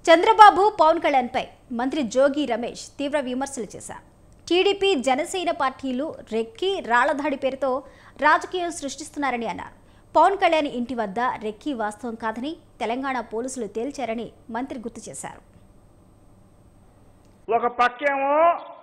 చంద్రబాబు పవన్ కళ్యాణ్పై మంత్రి జోగి రమేష్ తీవ్ర విమర్శలు చేశారు టీడీపీ జనసేన పార్టీలు రెక్కి రాళ్లదాడి పేరుతో రాజకీయం సృష్టిస్తున్నారని అన్నారు పవన్ కళ్యాణ్ ఇంటి వద్ద రెక్కి వాస్తవం కాదని తెలంగాణ పోలీసులు తేల్చారని మంత్రి గుర్తు చేశారు ఒక పక్కేమో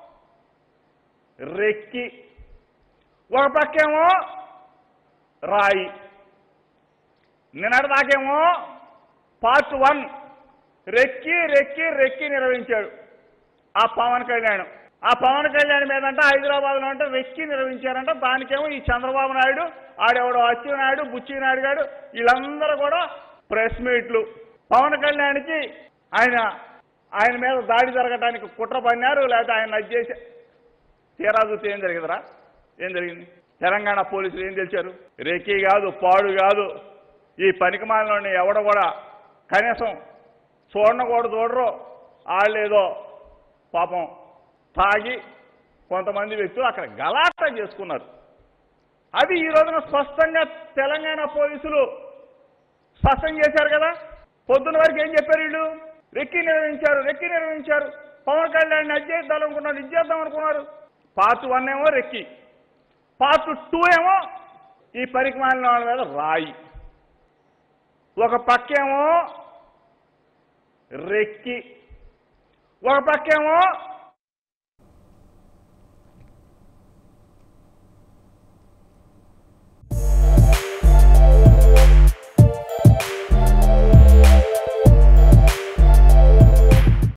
రెక్కి ఒక పక్కేమో రాయి నిన్నటిదాకేమో part one recce recce recce నిర్వహించాడు ఆ పవన్ కళ్యాణ్ ఆ పవన్ కళ్యాణ్ మీదంట హైదరాబాద్లో అంటే రెక్కి నిర్వహించారంట దానికేమో ఈ చంద్రబాబు నాయుడు ఆడెవడో అచ్చెన్నాయుడు బుచ్చినాయుడు గారు వీళ్ళందరూ కూడా ప్రెస్ మీట్లు పవన్ కళ్యాణ్కి ఆయన ఆయన మీద దాడి జరగడానికి కుట్ర పన్నారు లేకపోతే ఆయన అది చేసి తీరా చూస్తే ఏం జరిగిందిరా ఏం జరిగింది తెలంగాణ పోలీసులు ఏం తెలిసారు రేఖీ కాదు పాడు కాదు ఈ పనికిమాలని ఎవడ కూడా కనీసం చూడను కూడా చూడరు వాళ్ళేదో పాపం తాగి కొంతమంది వ్యక్తులు అక్కడ గలాటా చేసుకున్నారు అది ఈ రోజున స్పష్టంగా తెలంగాణ పోలీసులు స్పష్టం చేశారు కదా పొద్దున వరకు ఏం చెప్పారు వీళ్ళు రెక్కి నిర్వహించారు రెక్కి నిర్వహించారు పవన్ కళ్యాణ్ అది చేద్దాం అనుకున్నారు ఇది చేద్దాం అనుకున్నారు పార్ట్ వన్ ఏమో రెక్కి పార్ట్ టూ ఏమో ఈ పరిమాణాల వాళ్ళ మీద రాయి ఒక పక్కేమో రెక్కి ఒక పక్కేమో